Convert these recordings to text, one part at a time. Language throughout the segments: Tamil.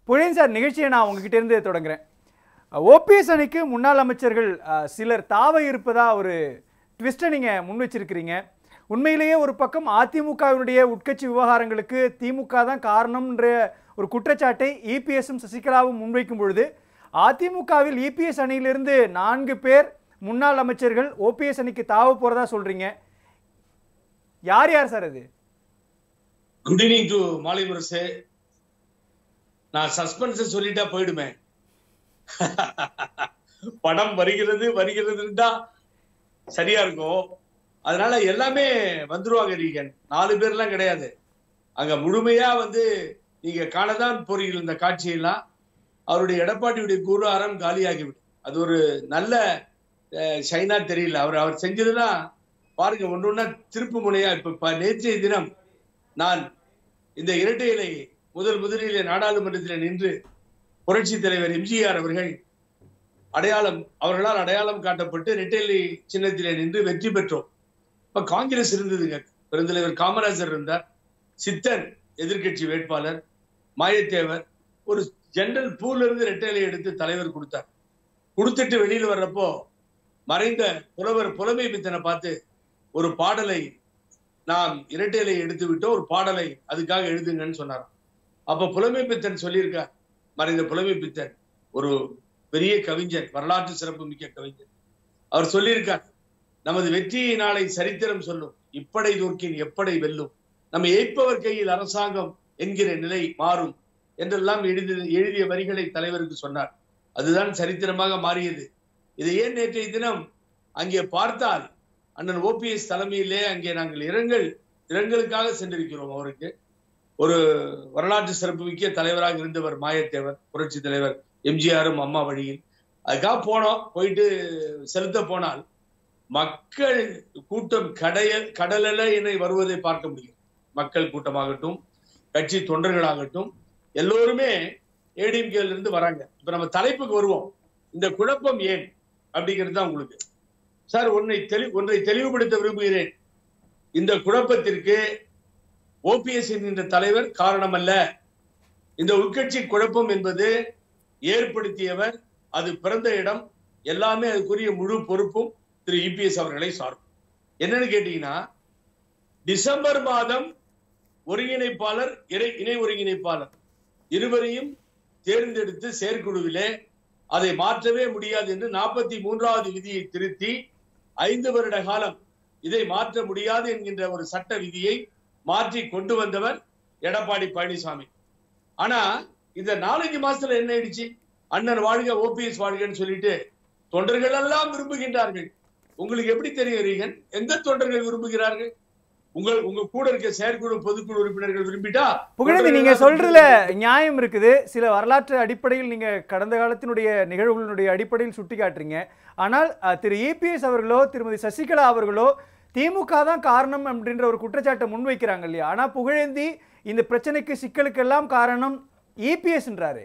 புழையன் சார் நிகழ்ச்சியை நான் உங்ககிட்ட இருந்து தொடங்குறேன் ஓபிஎஸ் அணிக்கு முன்னாள் அமைச்சர்கள் அஹ், சிலர் தாவ இருப்பதா ஒரு ட்விஸ்ட்டை நீங்கள் முன் வச்சிருக்கிறீங்க உண்மையிலேயே ஒரு பக்கம் அதிமுகவினுடைய உட்கட்சி விவகாரங்களுக்கு திமுக தான் காரணம்ன்ற ஒரு குற்றச்சாட்டை இபிஎஸும் சசிகலாவும் முன்வைக்கும் பொழுது அதிமுகவில் இபிஎஸ் அணியிலிருந்து நான்கு பேர் முன்னாள் அமைச்சர்கள் ஓபிஎஸ் அணிக்கு தாவ போறதா சொல்றீங்க யார் யார் சார் அது குட் ஈவினிங் டு மாலை முரசு நான் சஸ்பென்ஸ் சொல்லிட்டா போயிடுமே படம் வருகிறது வருகிறதுன்னா சரியா இருக்கும் அதனால எல்லாமே வந்துருவாங்க நீங்க நாலு பேர்லாம் கிடையாது அங்க முழுமையா வந்து நீங்க காணதான் போறீங்க இந்த காட்சியெல்லாம் அவருடைய எடப்பாடியுடைய கூறாரம் காலியாகிவிடும் அது ஒரு நல்ல அஹ், ஷைனா தெரியல அவர் அவர் செஞ்சதுன்னா பாருங்க ஒன்று ஒன்றா திருப்பு முனையா இப்ப ப- நேற்றைய தினம் நான் இந்த இரட்டை இலை முதல் முதலிலே நாடாளுமன்றத்தில் நின்று புரட்சி தலைவர் எம்ஜிஆர் அவர்கள் அடையாளம் அவர்களால் அடையாளம் காட்டப்பட்டு இரட்டை இலை சின்னத்திலே நின்று வெற்றி பெற்றோம் இப்ப காங்கிரஸ் இருந்ததுங்க பெருந்தலைவர் காமராஜர் இருந்தார் சித்தன் எதிர்க்கட்சி வேட்பாளர் மாயத்தேவர் ஒரு ஜெனரல் பூல்ல இருந்து இரட்டை இலை எடுத்து தலைவர் கொடுத்தார் கொடுத்துட்டு வெளியில வர்றப்போ மறைந்த புலவர் புலமை பித்தனை பார்த்து ஒரு பாடலை நாம் இரட்டையிலை எடுத்து விட்டோம் ஒரு பாடலை அதுக்காக எழுதுங்கன்னு சொன்னாராம் அப்ப புலமை பித்தன் சொல்லியிருக்கார் மறைந்த புலமை பித்தன் ஒரு பெரிய கவிஞர் வரலாற்று சிறப்பு மிக்க கவிஞர் அவர் சொல்லியிருக்கார் நமது வெற்றியை நாளை சரித்திரம் சொல்லும் இப்படை தூர்க்கின் எப்படை வெல்லும் நம்ம ஏற்பவர் கையில் அரசாங்கம் என்கிற நிலை மாறும் என்றெல்லாம் எழுதி எழுதிய வரிகளை தலைவருக்கு சொன்னார் அதுதான் சரித்திரமாக மாறியது இதை ஏன் நேற்றைய தினம் அங்கே பார்த்தால் அண்ணன் ஓபிஎஸ் தலைமையிலே அங்கே நாங்கள் இரங்கல் இரங்கலுக்காக சென்றிருக்கிறோம் அவருக்கு ஒரு வரலாற்று சிறப்புமிக்க தலைவராக இருந்தவர் மாயத்தேவர் புரட்சி தலைவர் எம்ஜிஆரும் அம்மா வழியில் அதுக்காக போனோம் போயிட்டு செலுத்த போனால் மக்கள் கூட்டம் கடைய கடலல என வருவதை பார்க்க முடியும் மக்கள் கூட்டமாகட்டும் கட்சி தொண்டர்களாகட்டும் எல்லோருமே ஏடிஎம்கேல இருந்து வராங்க இப்ப நம்ம தலைப்புக்கு வருவோம் இந்த குழப்பம் ஏன் அப்படிங்கிறது தான் உங்களுக்கு சார் ஒன்றை தெளி ஒன்றை தெளிவுபடுத்த விரும்புகிறேன் இந்த குழப்பத்திற்கு ஓபிஎஸ் என்கின்ற தலைவர் காரணம் அல்ல இந்த உட்கட்சி குழப்பம் என்பது ஏற்படுத்தியவர் அது பிறந்த இடம் எல்லாமே அதுக்குரிய முழு பொறுப்பும் திரு இபிஎஸ் அவர்களை சாரும் என்னன்னு கேட்டீங்கன்னா டிசம்பர் மாதம் ஒருங்கிணைப்பாளர் இணை இணை ஒருங்கிணைப்பாளர் இருவரையும் தேர்ந்தெடுத்து செயற்குழுவிலே அதை மாற்றவே முடியாது என்று நாற்பத்தி மூன்றாவது விதியை திருத்தி ஐந்து வருட காலம் இதை மாற்ற முடியாது என்கின்ற ஒரு சட்ட விதியை மாற்றி கொண்டு வந்தவர் எடப்பாடி பழனிசாமி ஆனா இந்த நாலஞ்சு மாசத்துல என்ன ஆயிடுச்சு அண்ணன் வாழ்க ஓபிஎஸ் வாழ்கன்னு சொல்லிட்டு தொண்டர்கள் எல்லாம் விரும்புகின்றார்கள் உங்களுக்கு எப்படி தெரியும் ரீகன் எந்த தொண்டர்கள் விரும்புகிறார்கள் உங்கள் உங்க கூட இருக்க செயற்குழு பொதுக்குழு உறுப்பினர்கள் விரும்பிட்டா புகழேந்தி நீங்க சொல்றதுல நியாயம் இருக்குது சில வரலாற்று அடிப்படையில் நீங்க கடந்த காலத்தினுடைய நிகழ்வுகளினுடைய அடிப்படையில் சுட்டி காட்டுறீங்க ஆனால் அஹ், திரு இபிஎஸ் அவர்களோ திருமதி சசிகலா அவர்களோ திமுக தான் காரணம் அப்படின்ற ஒரு குற்றச்சாட்டை முன்வைக்கிறாங்க இல்லையா ஆனா புகழேந்தி இந்த பிரச்சனைக்கு சிக்கலுக்கெல்லாம் காரணம் இபிஎஸ்ன்றாரு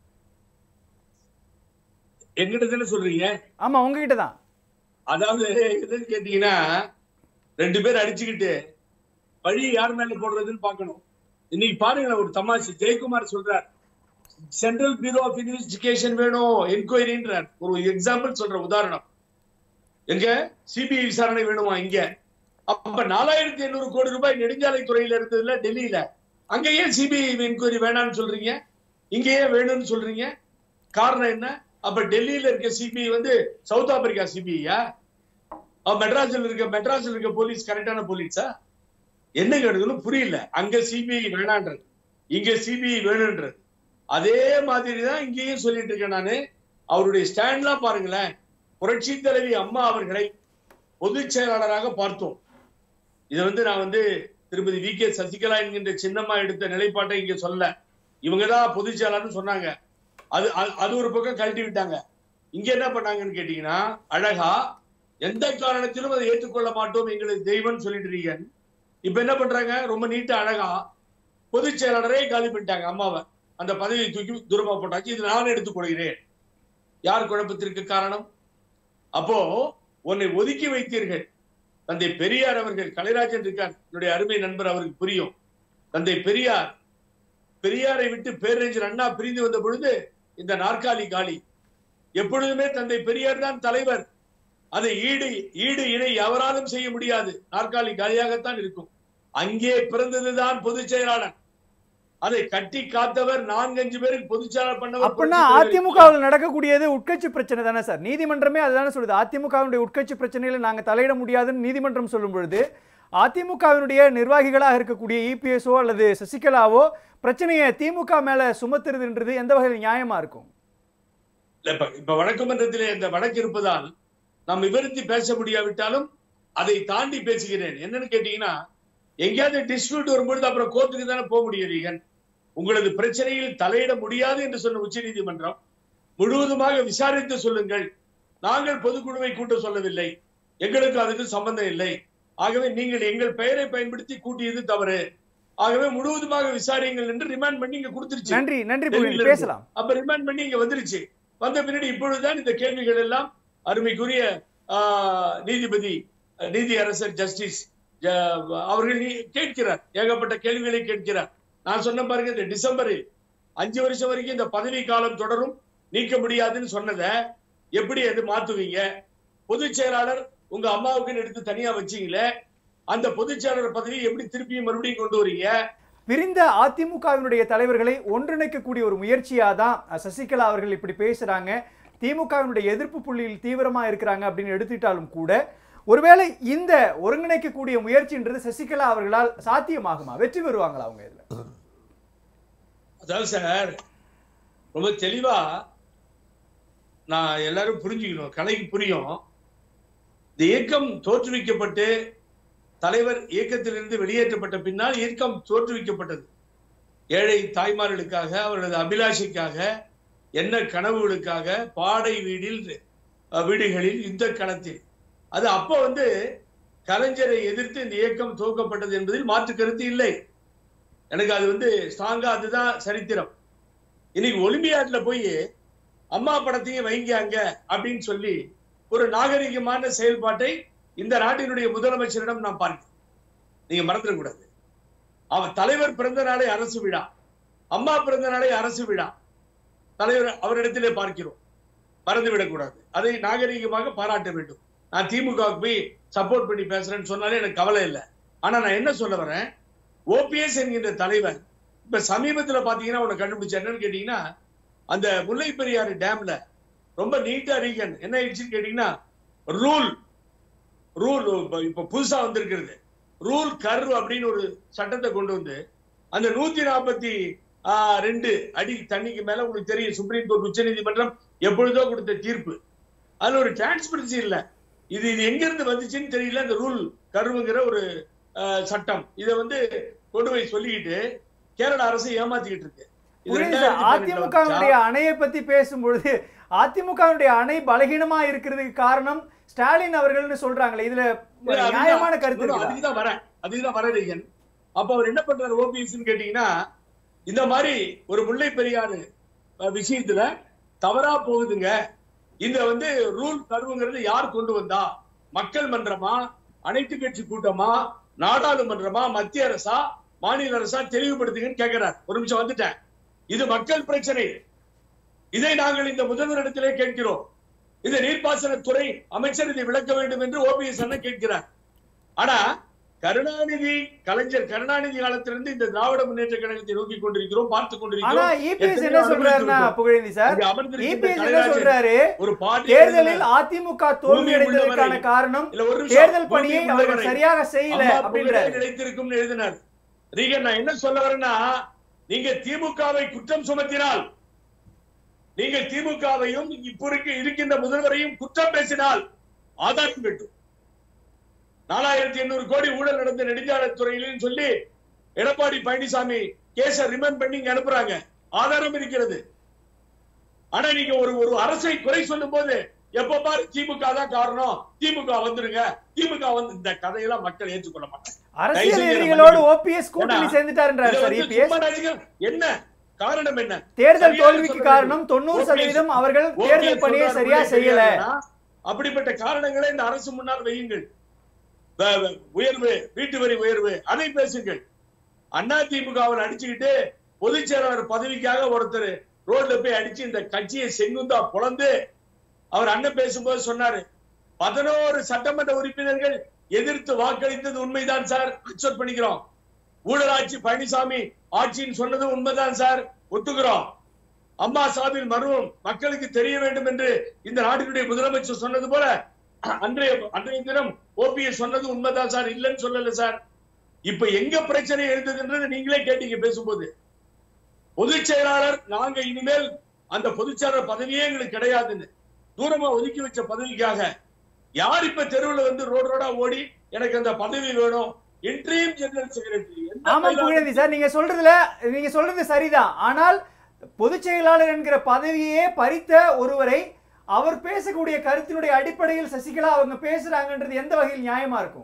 எங்கிட்ட தானே சொல்றீங்க ஆமா உங்ககிட்ட தான் அதாவது என்னன்னு கேட்டீங்கன்னா ரெண்டு பேர் அடிச்சுக்கிட்டு பழி யார் மேல போடுறதுன்னு பார்க்கணும் இன்னைக்கு பாருங்க ஒரு தமாஷு ஜெயக்குமார் சொல்றார் சென்ட்ரல் பியூரோ ஆஃப் இன்வெஸ்டிகேஷன் வேணும் என்கொயரின்றார் ஒரு எக்ஸாம்பிள் சொல்ற உதாரணம் எங்க சிபிஐ விசாரணை வேணுமா இங்க அப்ப நாலாயிரத்தி எண்ணூறு கோடி ரூபாய் நெடுஞ்சாலை துறையில இருந்ததுல டெல்லியில அங்க ஏன் சிபிஐ என்கொயரி வேணாம்னு சொல்றீங்க இங்க ஏன் வேணும்னு சொல்றீங்க காரணம் என்ன அப்ப டெல்லியில இருக்க சிபிஐ வந்து சவுத் ஆப்பிரிக்கா சிபிஐயா மெட்ராஸ்ல இருக்க மெட்ராஸ்ல இருக்க போலீஸ் கரெக்டான போலீஸா என்ன கேடுதலும் புரியல அங்க சிபிஐ வேணான்றது இங்க சிபிஐ வேணுன்றது அதே மாதிரி தான் இங்கேயும் சொல்லிட்டு இருக்கேன் நானு அவருடைய ஸ்டாண்ட்லாம் பாருங்களேன் புரட்சி தலைவி அம்மா அவர்களை பொதுச் செயலாளராக பார்த்தோம் இதை வந்து நான் வந்து திருப்பதி வி கே சசிகலா என்கின்ற சின்னம்மா எடுத்த நிலைப்பாட்டை இங்க சொல்ல இவங்கதான் பொதுச் செயலாளர்னு சொன்னாங்க அது அது- அது ஒரு பக்கம் கழட்டி விட்டாங்க இங்க என்ன பண்ணாங்கன்னு கேட்டீங்கன்னா அழகா எந்த காரணத்திலும் அதை ஏற்றுக்கொள்ள மாட்டோம் எங்களுக்கு தெய்வம்னு சொல்லிட்டு இருக்கீங்க இப்ப என்ன பண்றாங்க ரொம்ப நீட்டா அழகா பொதுச் செயலாளரே காலி பண்ணிட்டாங்க அம்மாவை அந்த பதவியை தூக்கி தூரமா போட்டாச்சு இது நான் எடுத்துக் கொள்கிறேன் யார் குழப்பத்திற்கு காரணம் அப்போ உன்னை ஒதுக்கி வைத்தீர்கள் தந்தை பெரியார் அவர்கள் கலைராஜன் இருக்கார் என்னுடைய அருமை நண்பர் அவருக்கு புரியும் தந்தை பெரியார் பெரியாரை விட்டு பேரறிஞர் அண்ணா பிரிந்து வந்த பொழுது இந்த நாற்காலி காலி எப்பொழுதுமே தந்தை பெரியார் தான் தலைவர் அதை ஈடு ஈடு இணை எவராலும் செய்ய முடியாது நாற்காலி காலியாகத்தான் இருக்கும் அங்கே பிறந்ததுதான் பொதுச் செயலாளர் அதை கட்டி காத்தவர் நான்கு அஞ்சு பேருக்கு பொதுச் செயலாளர் பண்ணவர் அப்படின்னா புரட்சித் தலைவர் அதிமுகவில் நடக்கக்கூடியது உட்கட்சி பிரச்சனை தானே சார் நீதிமன்றமே அதுதானே சொல்லுது அதிமுகவினுடைய உட்கட்சி பிரச்சனையில நாங்க தலையிட முடியாதுன்னு நீதிமன்றம் சொல்லும் பொழுது அதிமுகவினுடைய நிர்வாகிகளாக இருக்கக்கூடிய இபிஎஸ்ஓ அல்லது சசிகலாவோ பிரச்சனையை திமுக மேல சுமத்துறதுன்றது எந்த வகையில் நியாயமா இருக்கும் இல்ல இப்ப இப்ப வழக்கு மன்றத்திலே இந்த வழக்கு இருப்பதால் நாம் விவரித்து பேச முடியாவிட்டாலும் அதை தாண்டி பேசுகிறேன் என்னன்னு கேட்டீங்கன்னா எங்கேயாவது டிஸ்பியூட் வரும்பொழுது அப்புறம் கோர்ட்டுக்கு தானே போக முடியும் ரீகன் உங்களது பிரச்சனையில் தலையிட முடியாது என்று சொன்ன உச்சநீதிமன்றம் முழுவதுமாக விசாரித்து சொல்லுங்கள் நாங்கள் பொதுக்குழுவை கூட்ட சொல்லவில்லை எங்களுக்கு அதுக்கு சம்பந்தம் இல்லை ஆகவே நீங்கள் எங்கள் பெயரை பயன்படுத்தி கூட்டியது தவறு ஆகவே முழுவதுமாக விசாரியுங்கள் என்று ரிமாண்ட் பண்ணி இங்க கொடுத்துருச்சு நன்றி நன்றி டெல்லியில புகழேந்தி. இருந்து. பேசலாம் அப்ப ரிமாண்ட் பண்ணி இங்க வந்துருச்சு வந்த பின்னாடி இப்பொழுதுதான் இந்த கேள்விகள் எல்லாம் அருமைக்குரிய ஆஹ், நீதிபதி அஹ், நீதி அரசர் ஜஸ்டிஸ் ஜ- அவர்கள் நீ- கேட்கிறார் ஏகப்பட்ட கேள்விகளை கேட்கிறார் நான் சொன்ன பாருங்க இந்த டிசம்பரில் அஞ்சு வருஷம் வரைக்கும் இந்த பதவி காலம் தொடரும் நீக்க முடியாதுன்னு சொன்னதை எப்படி அது மாத்துவீங்க பொதுச் செயலாளர் உங்க அம்மாவுக்குன்னு எடுத்து தனியா வச்சீங்களே அந்த பொதுச் செயலாளர் பதவியை எப்படி திருப்பியும் மறுபடியும் கொண்டு வரீங்க பிரிந்த அதிமுகவினுடைய தலைவர்களை ஒன்றிணைக்கக்கூடிய ஒரு முயற்சியா தான் அஹ், சசிகலா அவர்கள் இப்படி பேசுறாங்க திமுகவினுடைய எதிர்ப்பு புள்ளியில் தீவிரமா இருக்கிறாங்க அப்படின்னு எடுத்துட்டாலும் கூட ஒருவேளை இந்த ஒருங்கிணைக்கக்கூடிய முயற்சின்றது சசிகலா அவர்களால் சாத்தியமாகுமா வெற்றி பெறுவாங்களா அவங்க இதுல அதாவது சார் ரொம்ப தெளிவா நான் எல்லாரும் புரிஞ்சுக்கணும் கலைக்கு புரியும் இந்த இயக்கம் தோற்றுவிக்கப்பட்டு தலைவர் இயக்கத்திலிருந்து வெளியேற்றப்பட்ட பின்னால் இயக்கம் தோற்றுவிக்கப்பட்டது ஏழை தாய்மார்களுக்காக அவர்களது அபிலாஷைக்காக என்ன கனவுகளுக்காக பாடை வீடில் அஹ், வீடுகளில் யுத்த களத்தில் அது அப்போ வந்து கலைஞரை எதிர்த்து இந்த இயக்கம் துவக்கப்பட்டது என்பதில் மாற்று கருத்து இல்லை எனக்கு அது வந்து ஸ்ட்ராங்கா அதுதான் சரித்திரம் இன்னைக்கு ஒலிம்பியாட்ல போய் அம்மா படத்தையும் வைங்க அங்க அப்படின்னு சொல்லி ஒரு நாகரிகமான செயல்பாட்டை இந்த நாட்டினுடைய முதலமைச்சரிடம் நாம் பார்க்கிறோம் நீங்க மறந்துடக்கூடாது அவர் தலைவர் பிறந்த நாளை அரசு விழா அம்மா பிறந்த நாளை அரசு விழா தலைவர் அவரிடத்திலே பார்க்கிறோம் மறந்து விடக்கூடாது அதை நாகரிகமாக பாராட்ட வேண்டும் நான் திமுகவுக்கு போய் சப்போர்ட் பண்ணி பேசுறேன்னு சொன்னாலே எனக்கு கவலை இல்லை ஆனா நான் என்ன சொல்ல வரேன் ஓபிஎஸ் என்கின்ற தலைவர் இப்ப சமீபத்துல பாத்தீங்கன்னா உன்னை கண்டுபிடிச்ச என்னன்னு கேட்டீங்கன்னா அந்த முல்லை பெரியாறு டேம்ல ரொம்ப நீட்டா ரீகன் என்ன ஆயிடுச்சுன்னு கேட்டீங்கன்னா ரூல் ரூல் இப்ப புதுசா வந்திருக்கிறது ரூல் கர்வ் அப்படின்னு ஒரு சட்டத்தை கொண்டு வந்து அந்த நூத்தி நாற்பத்தி ரெண்டு அடி தண்ணிக்கு மேல உங்களுக்கு தெரியும் சுப்ரீம் கோர்ட் உச்ச நீதிமன்றம் எப்பொழுதோ கொடுத்த தீர்ப்பு அதுல ஒரு டிரான்ஸ்பரன்சி இல்ல இது இது எங்க இருந்து வந்துச்சுன்னு தெரியல இந்த ரூல் கர்வுங்கிற ஒரு ஆஹ், சட்டம் இதை வந்து கொண்டு போய் சொல்லிக்கிட்டு கேரள அரசு ஏமாத்திக்கிட்டு இருக்கு இது புரியுது 2018 சார். ல அதிமுகவினுடைய அணையை பத்தி பேசும்பொழுது அதிமுகவினுடைய அணை பலகீனமா இருக்கிறதுக்கு காரணம் ஸ்டாலின் அவர்கள்னு சொல்றாங்களே இதுல இல்ல, அதுதான். நியாயமான கருத்து இல்ல, இருக்குதா? அதுக்குதான் வரேன் அதுக்குதான் வரேன் ரீகன் அப்ப அவர் என்ன பண்றாரு ஓபிஎஸ் கேட்டீங்கன்னா இந்த மாதிரி ஒரு முல்லை பெரியாறு அஹ், விஷயத்துல தவறா போகுதுங்க இந்த வந்து ரூல் கருவுங்கிறது யார் கொண்டு வந்தா மக்கள் மன்றமா அனைத்து கட்சி கூட்டமா நாடாளுமன்றமா மத்திய அரசா மாநில அரசா தெளிவுபடுத்துங்கன்னு கேட்கிறார் ஒரு நிமிஷம் வந்துட்டேன் இது மக்கள் பிரச்சனை இதை நாங்கள் இந்த முதல்வரிடத்திலே கேட்கிறோம் இந்த நீர்ப்பாசனத்துறை அமைச்சர் இதை விளக்க வேண்டும் என்று ஓபிஎஸ் அண்ணன் கேட்கிறார் ஆனா கருணாநிதி கலைஞர் கருணாநிதி காலத்திலிருந்து இந்த திராவிட முன்னேற்ற கழகத்தை நோக்கி கொண்டிருக்கிறோம் பார்த்து ஆனா கொண்டிருக்கிறோம் இபிஎஸ் எத்தனையோ என்ன சொல்றாருன்னா அனுபவித்திருக்கிறோம். புகழேந்தி சார் இங்க அமர்ந்திருக்கின்ற இபிஎஸ் என்ன கலைராஜன் சொல்றாரு ஒரு பாட்டி தேர்தலில் அதிமுக தோல்வி பூமி அடைந்ததற்கான உள்ளவரை- காரணம் இல்ல ஒரு நிமிஷம். தேர்தல் பூமி பணியை அவர்கள் உள்ளவரை சரியாக செய்யல அம்மா புகழே அப்படின்றாரு நிலைத்திருக்கும்னு எழுதினார் ரீகன் நான் என்ன சொல்ல வரேன்னா நீங்க திமுகவை குற்றம் சுமத்தினால் நீங்கள் திமுகவையும் இப்போ இருக்க- இருக்கின்ற முதல்வரையும் குற்றம் பேசினால் ஆதாரம் வேண்டும் நாலாயிரத்தி எண்ணூறு கோடி ஊழல் நடந்த நெடுஞ்சாலைத்துறையிலும் சொல்லி எடப்பாடி பழனிசாமி கேஸ ரிமண்ட் பண்ணி இங்க அனுப்புறாங்க ஆதாரம் இருக்கிறது ஆனா நீங்க ஒரு ஒரு அரசை குறை சொல்லும் போது எப்ப பாரு திமுக தான் காரணம் திமுக வந்துருங்க திமுக வந்து இந்த கதையெல்லாம் மக்கள் ஏற்றுக்கொள்ள மாட்டாங்க அரசியல் தயவு செய்து எதிரிகளோடு நம்ம ஓபிஎஸ் கூட்டணி ஏன்னா, சேர்ந்துட்டாருன்றாரு இதை சார் வந்து இபிஎஸ் சும்மா ரசிகர் என்ன காரணம் என்ன தேர்தல் சரியாக தோல்விக்கு சொல்ல காரணம் வேண்டும். தொண்ணூறு OPS சதவீதம் அவர்கள் OPS தேர்தல் பணியை சொல்றாரு சரியா உள்ளே செய்யல தெரியாதுன்னா, அப்படிப்பட்ட காரணங்களை இந்த அரசு முன்னால் வையுங்கள் வ- வ- உயர்வு வீட்டு வரி உயர்வு அதை பேசுங்கள் அண்ணா திமுகவில் அடிச்சுக்கிட்டு பொதுச் செயலாளர் பதவிக்காக ஒருத்தர் ரோட்ல போய் அடிச்சு இந்த கட்சியை செங்குந்தா பொளந்து அவர் அண்ணன் பேசும்போது சொன்னாரு பதினோரு சட்டமன்ற உறுப்பினர்கள் எதிர்த்து வாக்களித்தது உண்மைதான் சார் அக்செப்ட் பண்ணிக்கிறோம் ஊழலாட்சி பழனிசாமி ஆட்சின்னு சொன்னது உண்மைதான் சார் ஒத்துக்கிறோம் அம்மா சாவில் மருவம் மக்களுக்கு தெரிய வேண்டும் என்று இந்த நாட்டினுடைய முதலமைச்சர் சொன்னது போல அன்றைய அன்றைய தினம் ஓபிஎஸ் சொன்னது உண்மைதான் சார் இல்லைன்னு சொல்லல சார் இப்ப எங்க பிரச்சனை எழுந்ததுன்றது நீங்களே கேட்டீங்க பேசும்போது பொதுச் செயலாளர் நாங்க இனிமேல் அந்த பொதுச் செயலாளர் பதவியே எங்களுக்கு கிடையாதுன்னு தூரமா ஒதுக்கி வச்ச பதவிக்காக யார் இப்ப தெருவுல வந்து ரோடு ரோடா ஓடி எனக்கு அந்த பதவி வேணும் இன்ட்ரீம் ஜெனரல் செக்ரட்டரி ஆமா புகழேந்தி சார் நீங்க சொல்றதுல நீங்க சொல்றது சரிதான் ஆனால் பொதுச் செயலாளர் என்கிற பதவியே பறித்த ஒருவரை அவர் பேசக்கூடிய கருத்தினுடைய அடிப்படையில் சசிகலா அவங்க பேசுறாங்கன்றது எந்த வகையில் நியாயமா இருக்கும்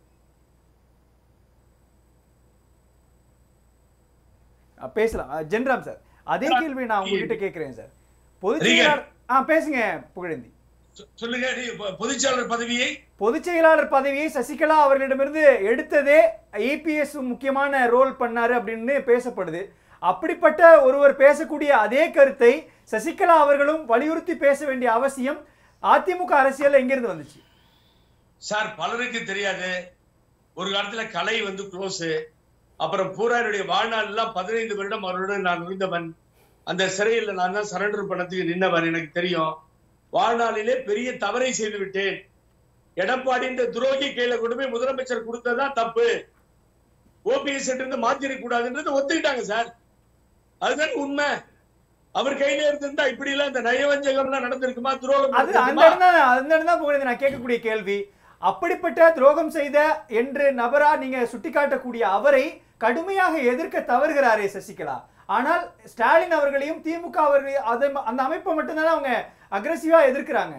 அ, பேசலாம் அ, ஜென்ராம் சார் அதே கேள்வி நான் உங்ககிட்ட கேட்கிறேன் சார் பொதுச் ரீகன். செயலாளர் ஆ பேசுங்க புகழேந்தி சொல்லுங்க நீ பொ- பொதுச் செயலாளர் பதவியை பொதுச் செயலாளர் பதவியை சசிகலா அவர்களிடமிருந்து எடுத்ததே ஏபிஎஸ் முக்கியமான ரோல் பண்ணாரு அப்படின்னு பேசப்படுது அப்படிப்பட்ட ஒருவர் பேசக்கூடிய அதே கருத்தை சசிகலா அவர்களும் வலியுறுத்தி பேச வேண்டிய அவசியம் அதிமுக அரசியல்ல எங்கிருந்து வந்துச்சு சார் பலருக்கு தெரியாது ஒரு காலத்துல கலை வந்து க்ளோஸ் அப்புறம் பூரா என்னுடைய வாழ்நாள் எல்லாம் பதினைந்து வருடம் அவருடன் நான் இருந்தவன் அந்த சிறையில் நான் தான் சரண்டர் பண்ணதுக்கு நின்னவன் எனக்கு தெரியும் வாழ்நாளிலே பெரிய தவறை செய்து விட்டேன் எடப்பாடின்ற துரோகி கையில கொண்டு போய் முதலமைச்சர் கொடுத்ததுதான் தப்பு ஓபிஎஸ் இருந்து மாத்திர கூடாதுன்றது ஒத்துக்கிட்டாங்க சார் அதுதான் உண்மை அவர் கையில இருந்திருந்தா இப்படி எல்லாம் இந்த நயவஞ்சகம் எல்லாம் நடந்திருக்குமா துரோகம் அது அந்த நடந்திருக்குமா? இடம் தான் அந்த இடம் தான் புகழேந்தி நான் கேட்கக்கூடிய கேள்வி அப்படிப்பட்ட துரோகம் செய்த என்று நபரா நீங்க சுட்டிக்காட்டக்கூடிய அவரை கடுமையாக எதிர்க்க தவறுகிறாரே சசிகலா ஆனால் ஸ்டாலின் அவர்களையும் திமுக அவர்களையும் அதை அந்த அமைப்பை மட்டும்தானே அவங்க அக்ரஸிவா எதிர்க்கிறாங்க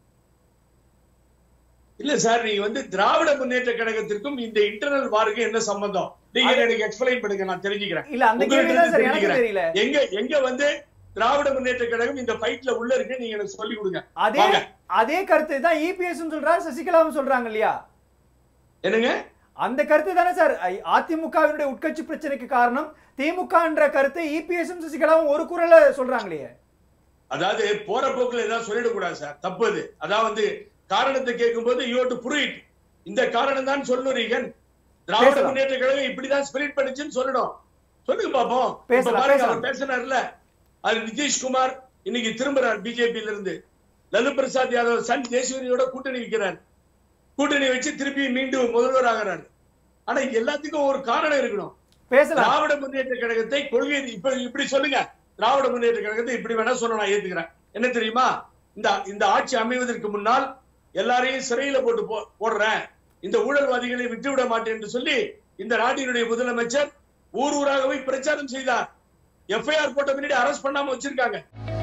இல்ல சார் நீங்க வந்து திராவிட முன்னேற்ற கழகத்திற்கும் இந்த இன்டர்னல் வாருக்கும் என்ன சம்பந்தம் நீங்க எனக்கு எக்ஸ்பிளைன் பண்ணுங்க நான் தெரிஞ்சுக்கிறேன் இல்ல அந்த உங்களுக்கு கேள்வி தான் சார் எனக்கு தெரிஞ்சுக்கிறேன். தெரியல எங்க எங்க வந்து திராவிட முன்னேற்ற கழகம் இந்த ஃபைட்ல உள்ள இருக்கு நீங்க எனக்கு சொல்லி கொடுங்க அதே வாங்க. அதே கருத்து தான் இபிஎஸ் சொல்றாரு சசிகலாவும் சொல்றாங்க இல்லையா என்னங்க அந்த கருத்து தானே சார் ஐ- அதிமுகவினுடைய உட்கட்சி பிரச்சனைக்கு காரணம் திமுக என்ற கருத்தை இபிஎஸும் சசிகலாவும் ஒரு குரல்ல சொல்றாங்க இல்லையா அதாவது போற போக்குல ஏதாவது சொல்லிடக்கூடாது சார் தப்பு அது அதான் வந்து காரணத்தை கேட்கும்போது யூ டு புரிட் இந்த காரணம் தான் சொல்லுறீங்க திராவிட பேசலாம். முன்னேற்ற கழகம் இப்படிதான் ஸ்பிரிட் பண்ணுச்சுன்னு சொல்லணும் சொல்லுங்க பாப்போம் இப்ப பேசலாம், பாருங்க பேசலாம். அவர் பேசினார்ல அது நிதிஷ்குமார் இன்னைக்கு திரும்புறார் பிஜேபியில இருந்து லல்லு பிரசாத் யாதவ் சன் ஜெயசூரியோட கூட்டணி வைக்கிறார் கூட்டணி வச்சு திருப்பி மீண்டும் முதல்வர் ஆகிறார் ஆனா எல்லாத்துக்கும் ஒரு காரணம் இருக்கணும் பேசலாம் திராவிட முன்னேற்ற கழகத்தை கொள்கை இப்ப இப்படி சொல்லுங்க திராவிட முன்னேற்ற கழகத்தை இப்படி வேணா சொல்ல நான் ஏத்துக்கிறேன் என்ன தெரியுமா இந்த இந்த ஆட்சி அமைவதற்கு முன்னால் எல்லாரையும் சிறையில போட்டு போ- போடுறேன் இந்த ஊழல்வாதிகளை விட்டு விட மாட்டேன் என்று சொல்லி இந்த நாட்டினுடைய முதலமைச்சர் ஊர் ஊராக போய் பிரச்சாரம் செய்தார் எஃப்ஐஆர் போட்ட பின்னாடி அரெஸ்ட் பண்ணாம வச்சிருக்காங்க